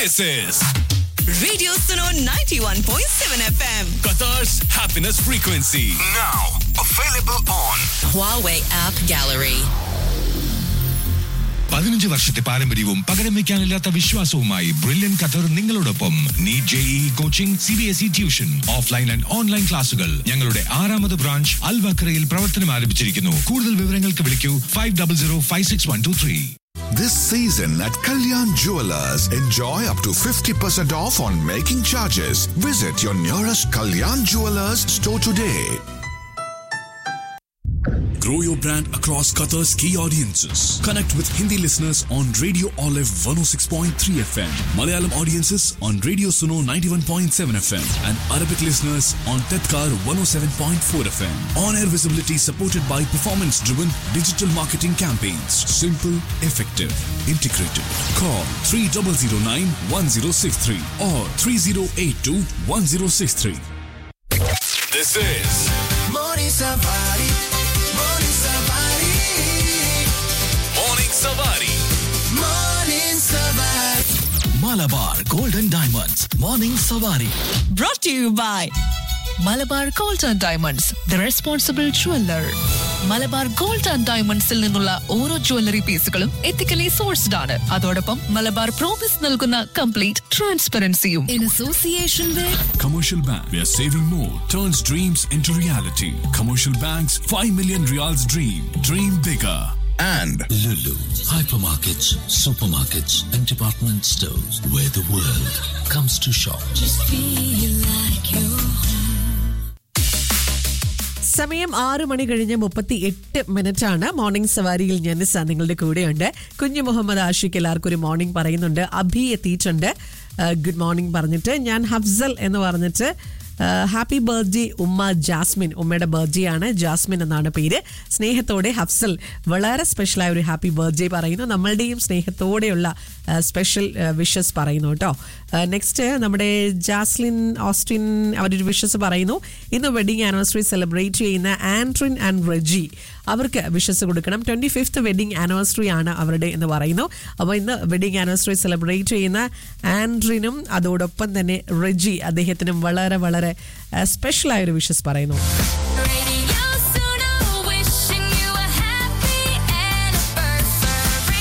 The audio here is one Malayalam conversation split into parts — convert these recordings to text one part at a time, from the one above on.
This is Radio Suno 91.7 FM. Qatar's happiness frequency. Now available on Huawei App Gallery. പതിനഞ്ച് വർഷത്തെ പാരമ്പര്യവും പകരം വെക്കാനില്ലാത്ത വിശ്വാസവുമായി ബ്രില്യൻ ഖത്തർ നിങ്ങളോടൊപ്പം NEET JEE coaching C B S E tuition offline and online ക്ലാസുകൾ ഞങ്ങളുടെ ആറാമത് ബ്രാഞ്ച് അൽവക്രയിൽ പ്രവർത്തനം ആരംഭിച്ചിരിക്കുന്നു കൂടുതൽ വിവരങ്ങൾക്ക് വിളിക്കൂ five double zero five six one two three This season at Kalyan Jewelers, enjoy up to 50% off on making charges. Visit your nearest Kalyan Jewelers store today. Grow your brand across Qatar's key audiences. Connect with Hindi listeners on Radio Olive 106.3 FM, Malayalam audiences on Radio Suno 91.7 FM, and Arabic listeners on Tetkar 107.4 FM. On air visibility supported by performance driven digital marketing campaigns. Simple, effective, integrated. Call 3009 1063 or 3082 1063. This is Morning Safari. Morning Safari. Morning Savari. Morning Safari. Malabar golden diamonds morning Savari Brought to you by Malabar gold and diamonds the responsible jeweller Malabar gold and ഡയമണ്ട്സിൽ നിന്നുള്ള ഓരോ ജ്വല്ലറി പീസുകളും എത്തിക്കലി സോഴ്സ്ഡ് ആണ് അതോടൊപ്പം മലബാർ പ്രോമിസ് നൽകുന്ന കംപ്ലീറ്റ് ട്രാൻസ്പെറൻസിയും in association with Commercial Bank, where saving more turns dreams into reality. Commercial Bank's 5 million reals dream. Dream bigger. And Lulu hypermarkets, supermarkets, and department stores where the world comes to shop. സമയം ആറ് മണി കഴിഞ്ഞ് മുപ്പത്തി എട്ട് മിനിറ്റ് ആണ് മോർണിംഗ് സവാരിയിൽ ഞാനിസ നിങ്ങളുടെ കൂടെയുണ്ട് കുഞ്ഞു മുഹമ്മദ് ആഷിഖ് എല്ലാവർക്കും ഒരു മോർണിംഗ് പറയുന്നുണ്ട് അഭി എത്തിയിട്ടുണ്ട് ഗുഡ് മോർണിംഗ് പറഞ്ഞിട്ട് ഞാൻ ഹഫ്സൽ എന്ന് പറഞ്ഞിട്ട് ഹാപ്പി ബർത്ത്ഡേ ഉമ്മ ജാസ്മിൻ ഉമ്മയുടെ ബർത്ത്ഡേ ആണ് ജാസ്മിൻ എന്നാണ് പേര് സ്നേഹത്തോടെ ഹഫ്സൽ വളരെ സ്പെഷ്യലായ ഒരു ഹാപ്പി ബർത്ത്ഡേ പറയുന്നു നമ്മളുടെയും സ്നേഹത്തോടെയുള്ള സ്പെഷ്യൽ വിഷസ് പറയുന്നു കേട്ടോ നെക്സ്റ്റ് നമ്മുടെ ജാസ്ലിൻ ഓസ്റ്റിൻ അവരൊരു വിഷസ് പറയുന്നു ഇന്ന് വെഡിങ് ആനിവേഴ്സറി സെലിബ്രേറ്റ് ചെയ്യുന്ന ആൻട്രിൻ ആൻഡ് റെജി അവർക്ക് വിഷസ് കൊടുക്കണം ട്വന്റി ഫിഫ്ത്ത് വെഡിങ് ആനിവേഴ്സറി ആണ് അവരുടെ എന്ന് പറയുന്നു അപ്പോൾ ഇന്ന് വെഡിങ് ആനിവേഴ്സറി സെലിബ്രേറ്റ് ചെയ്യുന്ന ആൻഡ്രിനും അതോടൊപ്പം തന്നെ റെജി അദ്ദേഹത്തിനും വളരെ വളരെ സ്പെഷ്യലായ ഒരു വിഷസ് പറയുന്നു Radio Suno, wishing you a happy anniversary.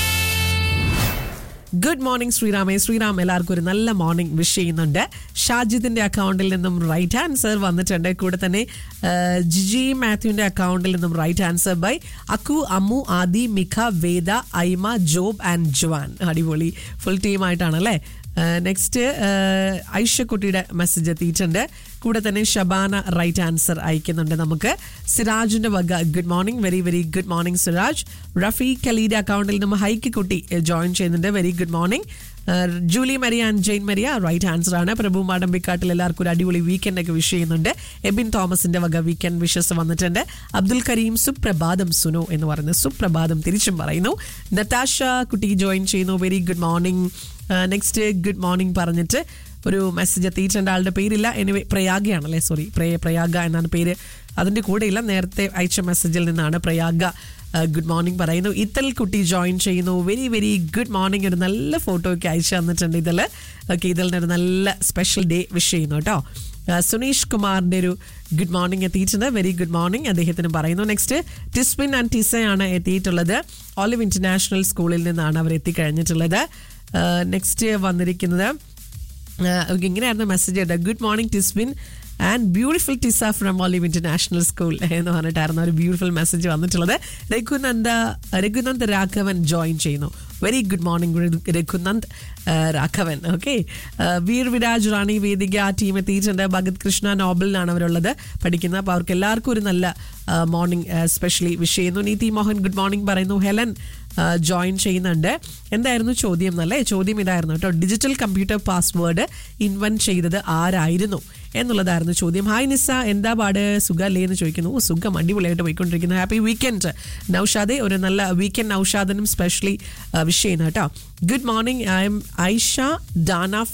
Good morning ശ്രീറാമേ ശ്രീറാം എല്ലാവർക്കും ഒരു നല്ല മോർണിംഗ് വിഷ് ചെയ്യുന്നുണ്ട് ഷാജിദിന്റെ അക്കൗണ്ടിൽ നിന്നും റൈറ്റ് ആൻസർ വന്നിട്ടുണ്ട് കൂടെ തന്നെ ആ, ജിജി മാത്യുവിന്റെ അക്കൗണ്ടിൽ നിന്നും right answer by Akku Ammu Aadi Mikha Veda Aima Job and Juan അടിപൊളി ഫുൾ ടീമായിട്ടാണ് അല്ലേ നെക്സ്റ്റ് ഐഷക്കുട്ടിയുടെ മെസ്സേജ് എത്തിയിട്ടുണ്ട് കൂടെ തന്നെ ഷബാന റൈറ്റ് ആൻസർ അയക്കുന്നുണ്ട് നമുക്ക് സിറാജിന്റെ വക good morning very very good morning Siraj Rafi Khaleed അക്കൗണ്ടിൽ നിന്ന് ഹൈക്ക് കുട്ടി ജോയിൻ ചെയ്യുന്നുണ്ട് very good morning Julie Maria and Jane Maria right answer ആണ് പ്രഭു മാടമ്പിക്കാട്ടിൽ എല്ലാവർക്കും ഒരു അടിപൊളി വീക്കെൻഡ് ഒക്കെ വിഷ് ചെയ്യുന്നുണ്ട് എബിൻ തോമസിന്റെ വക വീക്കെൻഡ് വിഷസ് വന്നിട്ടുണ്ട് അബ്ദുൽ കരീം സുപ്രഭാതം സുനോ എന്ന് പറയുന്നത് സുപ്രഭാതം തിരിച്ചും പറയുന്നു നതാഷ കുട്ടി ജോയിൻ ചെയ്യുന്നു very good morning next good morning പറഞ്ഞിട്ട് ഒരു മെസ്സേജ് എത്തിയിട്ടുണ്ട് ആളുടെ പേരില്ല എനിവേ പ്രയാഗയാണല്ലേ സോറി പ്രയ പ്രയാഗ എന്നാണ് പേര് അതിൻ്റെ കൂടെയില്ല നേരത്തെ അയച്ച മെസ്സേജിൽ നിന്നാണ് പ്രയാഗ ഗുഡ് മോർണിംഗ് പറയുന്നു ഇത്തൽ കുട്ടി ജോയിൻ ചെയ്യുന്നു വെരി വെരി ഗുഡ് മോർണിംഗ് ഒരു നല്ല ഫോട്ടോ ഒക്കെ അയച്ചു തന്നിട്ടുണ്ട് ഇതിൽ ഓക്കെ ഇതിൽ ഒരു നല്ല സ്പെഷ്യൽ ഡേ വിഷ് ചെയ്യുന്നു കേട്ടോ ആ, സുനീഷ് കുമാറിന്റെ ഒരു ഗുഡ് മോർണിംഗ് എത്തിയിട്ടുണ്ട് വെരി ഗുഡ് മോർണിംഗ് അദ്ദേഹത്തിന് പറയുന്നു നെക്സ്റ്റ് ടിസ്പിൻ ആൻഡ് ടിസയാണ് എത്തിയിട്ടുള്ളത് ഓലിവ് ഇന്റർനാഷണൽ സ്കൂളിൽ നിന്നാണ് അവർ എത്തിക്കഴിഞ്ഞിട്ടുള്ളത് നെക്സ്റ്റ് വന്നിരിക്കുന്നത് ആഹ് ഇങ്ങനെയായിരുന്നു മെസ്സേജ് ചെയ്തത് good morning Tisbin and beautiful Tisa from Olive international school എന്ന് പറഞ്ഞിട്ടായിരുന്നു ഒരു ബ്യൂട്ടിഫുൾ മെസ്സേജ് വന്നിട്ടുള്ളത് രഘുനന്ദ രഘുനന്ദ് രാഘവൻ ജോയിൻ ചെയ്യുന്നു വെരി ഗുഡ് മോർണിംഗ് രഘുനന്ദ് ആഹ് രാഘവൻ ഓക്കെ വീർ വിരാജ് റാണി വേദിക ആ ടീം എത്തിയിട്ടുണ്ട് ഭഗത് കൃഷ്ണ നോബലിലാണ് അവരുള്ളത് പഠിക്കുന്നത് അപ്പോൾ അവർക്ക് എല്ലാവർക്കും ഒരു നല്ല മോർണിംഗ് സ്പെഷ്യലി വിഷ് ചെയ്യുന്നു നീതി മോഹൻ ഗുഡ് മോർണിംഗ് പറയുന്നു ഹെലൻ ജോയിൻ ചെയ്യുന്നുണ്ട് എന്തായിരുന്നു ചോദ്യം എന്നല്ലേ ചോദ്യം ഇതായിരുന്നു കേട്ടോ ഡിജിറ്റൽ കമ്പ്യൂട്ടർ പാസ്വേഡ് ഇൻവെന്റ് ചെയ്തത് ആരായിരുന്നു എന്നുള്ളതായിരുന്നു ചോദ്യം ഹായ് നിസ എന്താ പാട് സുഖല്ലേ എന്ന് ചോദിക്കുന്നു ഓ സുഖം അടിപൊളിയായിട്ട് പോയിക്കൊണ്ടിരിക്കുന്നു ഹാപ്പി വീക്കെൻഡ് നൌഷാദെ ഒരു നല്ല വീക്കെൻഡ് നൌഷാദിനും സ്പെഷ്യലി വിഷ് ചെയ്യുന്നു കേട്ടോ good morning I M Aisha Dana from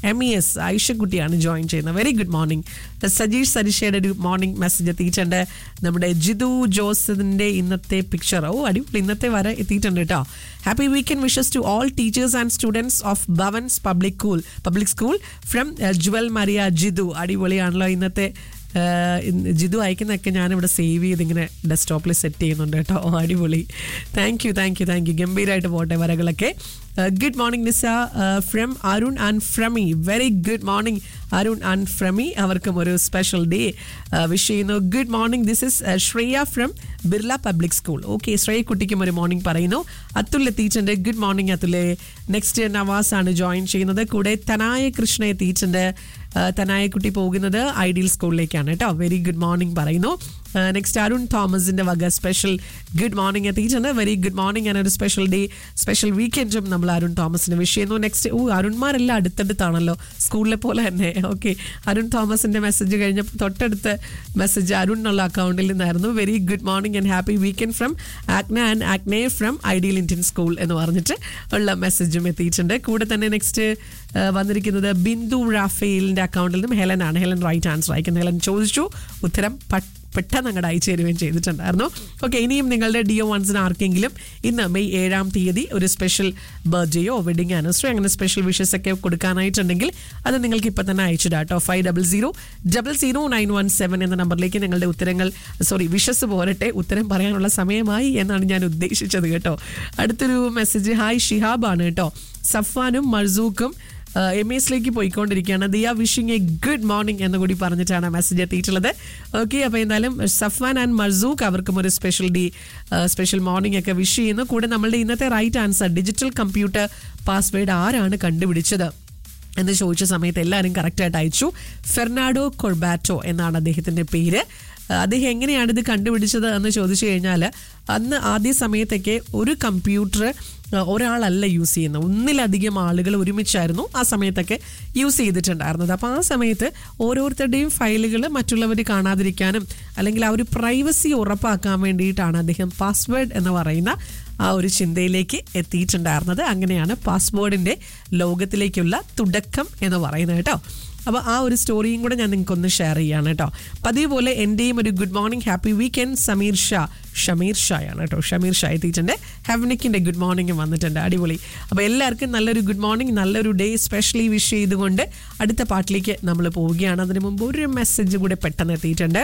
M E S ഐഷക്കുട്ടിയാണ് ജോയിൻ ചെയ്യുന്നത് വെരി ഗുഡ് മോർണിംഗ് സജീഷ് സരിഷയുടെ ഒരു മോർണിംഗ് മെസ്സേജ് എത്തിയിട്ടുണ്ട് നമ്മുടെ ജിതു ജോസഫിന്റെ ഇന്നത്തെ പിക്ചർ ഓ അടിപൊളി ഇന്നത്തെ വരെ എത്തിയിട്ടുണ്ട് കേട്ടോ happy weekend wishes to all teachers and students of Bhavans public school public school from Jewel Maria Jithu അടിപൊളിയാണല്ലോ ഇന്നത്തെ ആഹ് ഇന്ന് ജിതു അയക്കുന്നതൊക്കെ ഞാനിവിടെ സേവ് ചെയ്ത് ഇങ്ങനെ ഡെസ്ക്ടോപ്പിൽ സെറ്റ് ചെയ്യുന്നുണ്ട് കേട്ടോ ഓ, അടിപൊളി thank you thank you thank you ഗംഭീരമായിട്ട് പോട്ടെ വരകളൊക്കെ good morning Nisa from Arun and Fremi very good morning Arun and Fremi അവർക്കും ഒരു സ്പെഷ്യൽ ഡേ വിഷ് ചെയ്യുന്നു good morning this is Shreya from Birla public school okay Shreya കുട്ടിക്കും ഒരു മോർണിംഗ് പറയുന്നു അതുൽ എത്തിയിട്ടുണ്ട് ഗുഡ് മോർണിംഗ് അതുലെ നെക്സ്റ്റ് നവാസ് ആണ് ജോയിൻ ചെയ്യുന്നത് കൂടെ തനായ കൃഷ്ണ എത്തിയിട്ടുണ്ട് ആ, തനായ കുട്ടി പോകുന്നത് ഐഡിയൽ സ്കൂളിലേക്കാണ് കേട്ടോ വെരി ഗുഡ് മോർണിംഗ് പറയുന്നു നെക്സ്റ്റ് അരുൺ തോമസിന്റെ വക സ്പെഷ്യൽ ഗുഡ് മോർണിംഗ് എത്തിയിട്ടുണ്ട് വെരി ഗുഡ് മോർണിംഗ് ആൻഡ് ഒരു സ്പെഷ്യൽ ഡേ സ്പെഷ്യൽ വീക്കെൻഡും നമ്മൾ അരുൺ തോമസിന് വിഷ് ചെയ്യുന്നു നെക്സ്റ്റ് ഓ അരുൺമാരെല്ലാം അടുത്തടുത്താണല്ലോ സ്കൂളിലെ പോലെ തന്നെ ഓക്കെ അരുൺ തോമസിന്റെ മെസ്സേജ് കഴിഞ്ഞപ്പോൾ തൊട്ടടുത്ത മെസ്സേജ് അരുൺ എന്നുള്ള അക്കൗണ്ടിൽ നിന്നായിരുന്നു very good morning and happy weekend from Akna and Akne from ideal Indian school എന്ന് പറഞ്ഞിട്ട് ഉള്ള മെസ്സേജും എത്തിയിട്ടുണ്ട് കൂടെ തന്നെ നെക്സ്റ്റ് വന്നിരിക്കുന്നത് ബിന്ദു റാഫേലിന്റെ അക്കൗണ്ടിൽ നിന്നും ഹെലൻ ആണ് ഹെലൻ റൈറ്റ് ആൻസർ അയക്കുന്നത് ഹെലൻ ചോദിച്ചു ഉത്തരം പട്ട് പെട്ടെന്ന് അങ്ങോട്ട് അയച്ചു തരുകയും ചെയ്തിട്ടുണ്ടായിരുന്നു ഓക്കെ ഇനിയും നിങ്ങളുടെ ഡിഒ വൺസിന് ആർക്കെങ്കിലും ഇന്ന് മെയ് ഏഴാം തീയതി ഒരു സ്പെഷ്യൽ ബർത്ത്ഡേയോ വെഡിങ് ആനിവേഴ്സറി അങ്ങനെ സ്പെഷ്യൽ വിഷസ് ഒക്കെ കൊടുക്കാനായിട്ടുണ്ടെങ്കിൽ അത് നിങ്ങൾക്ക് ഇപ്പം തന്നെ അയച്ചിടാം കേട്ടോ five double zero double zero nine one seven എന്ന നമ്പറിലേക്ക് നിങ്ങളുടെ ഉത്തരങ്ങൾ സോറി വിഷസ് പോരട്ടെ ഉത്തരം പറയാനുള്ള സമയമായി എന്നാണ് ഞാൻ ഉദ്ദേശിച്ചത് കേട്ടോ അടുത്തൊരു മെസ്സേജ് ഹായ് ഷിഹാബ് ആണ് കേട്ടോ സഫാനും മർസൂക്കും എം എസിലേക്ക് പോയിക്കൊണ്ടിരിക്കുകയാണ് Diya wishing a good morning എന്ന് കൂടി പറഞ്ഞിട്ടാണ് മെസ്സേജ് എത്തിയിട്ടുള്ളത് ഓക്കെ അപ്പോൾ എന്തായാലും സഫാൻ ആൻഡ് മർസൂഖ് അവർക്കും ഒരു സ്പെഷ്യൽ ഡേ സ്പെഷ്യൽ മോർണിംഗ് ഒക്കെ വിഷ് ചെയ്യുന്നു കൂടെ നമ്മളുടെ ഇന്നത്തെ right answer digital computer password ആരാണ് കണ്ടുപിടിച്ചത് എന്ന് ചോദിച്ച സമയത്ത് എല്ലാവരും കറക്റ്റായിട്ട് അയച്ചു ഫെർണാഡോ കൊർബാറ്റോ എന്നാണ് അദ്ദേഹത്തിൻ്റെ പേര് ആ, അദ്ദേഹം എങ്ങനെയാണ് ഇത് കണ്ടുപിടിച്ചത് എന്ന് ചോദിച്ചു കഴിഞ്ഞാൽ അന്ന് ആദ്യ സമയത്തൊക്കെ ഒരു കമ്പ്യൂട്ടർ ആ, ഒരാളല്ല യൂസ് ചെയ്യുന്നത് ഒന്നിലധികം ആളുകൾ ഒരുമിച്ചായിരുന്നു ആ സമയത്തൊക്കെ യൂസ് ചെയ്തിട്ടുണ്ടായിരുന്നത് അപ്പോൾ ആ സമയത്ത് ഓരോരുത്തരുടെയും ഫയലുകൾ മറ്റുള്ളവർ കാണാതിരിക്കാനും അല്ലെങ്കിൽ ആ ഒരു പ്രൈവസി ഉറപ്പാക്കാൻ വേണ്ടിയിട്ടാണ് അദ്ദേഹം പാസ്വേഡ് എന്ന് പറയുന്ന ആ ഒരു ചിന്തയിലേക്ക് എത്തിയിട്ടുണ്ടായിരുന്നത് അങ്ങനെയാണ് പാസ്വേഡിൻ്റെ ലോകത്തിലേക്കുള്ള തുടക്കം എന്ന് പറയുന്നത് കേട്ടോ അപ്പോൾ ആ ഒരു സ്റ്റോറിയും കൂടെ ഞാൻ നിങ്ങൾക്കൊന്ന് ഷെയർ ചെയ്യാണ് കേട്ടോ പതിവ് പോലെ എൻ്റെയും ഒരു good morning happy weekend Sameer Sha Shameer ഷായാണ് കേട്ടോ ഷമീർ ഷാ എത്തിയിട്ടുണ്ട് ഹെവനിക്കിൻ്റെ ഗുഡ് മോർണിംഗ് വന്നിട്ടുണ്ട് അടിപൊളി അപ്പോൾ എല്ലാവർക്കും നല്ലൊരു ഗുഡ് മോർണിംഗ് നല്ലൊരു ഡേ സ്പെഷ്യലി വിഷ് ചെയ്തുകൊണ്ട് അടുത്ത പാട്ടിലേക്ക് നമ്മൾ പോവുകയാണ് അതിന് മുമ്പ് ഒരു മെസ്സേജ് കൂടെ പെട്ടെന്ന് എത്തിയിട്ടുണ്ട്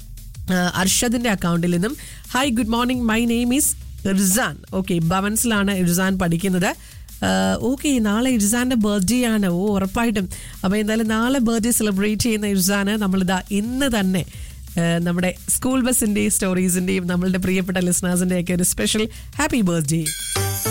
ആഹ് അർഷദിന്റെ അക്കൗണ്ടിൽ നിന്നും hi good morning my name is Irsan okay ഭവൻസിലാണ് ഇർസാൻ പഠിക്കുന്നത് ഓക്കെ നാളെ ഇർസാന്റെ ബർത്ത്ഡേ ആണ് ഓ ഉറപ്പായിട്ടും അപ്പോൾ എന്തായാലും നാളെ ബർത്ത്ഡേ സെലിബ്രേറ്റ് ചെയ്യുന്ന ഇർസാന് നമ്മളിതാ ഇന്ന് തന്നെ ആഹ് നമ്മുടെ സ്കൂൾ ബസിന്റെയും സ്റ്റോറീസിന്റെയും നമ്മളുടെ പ്രിയപ്പെട്ട ലിസണേഴ്സിന്റെ ഒക്കെ ഒരു സ്പെഷ്യൽ ഹാപ്പി ബർത്ത്ഡേ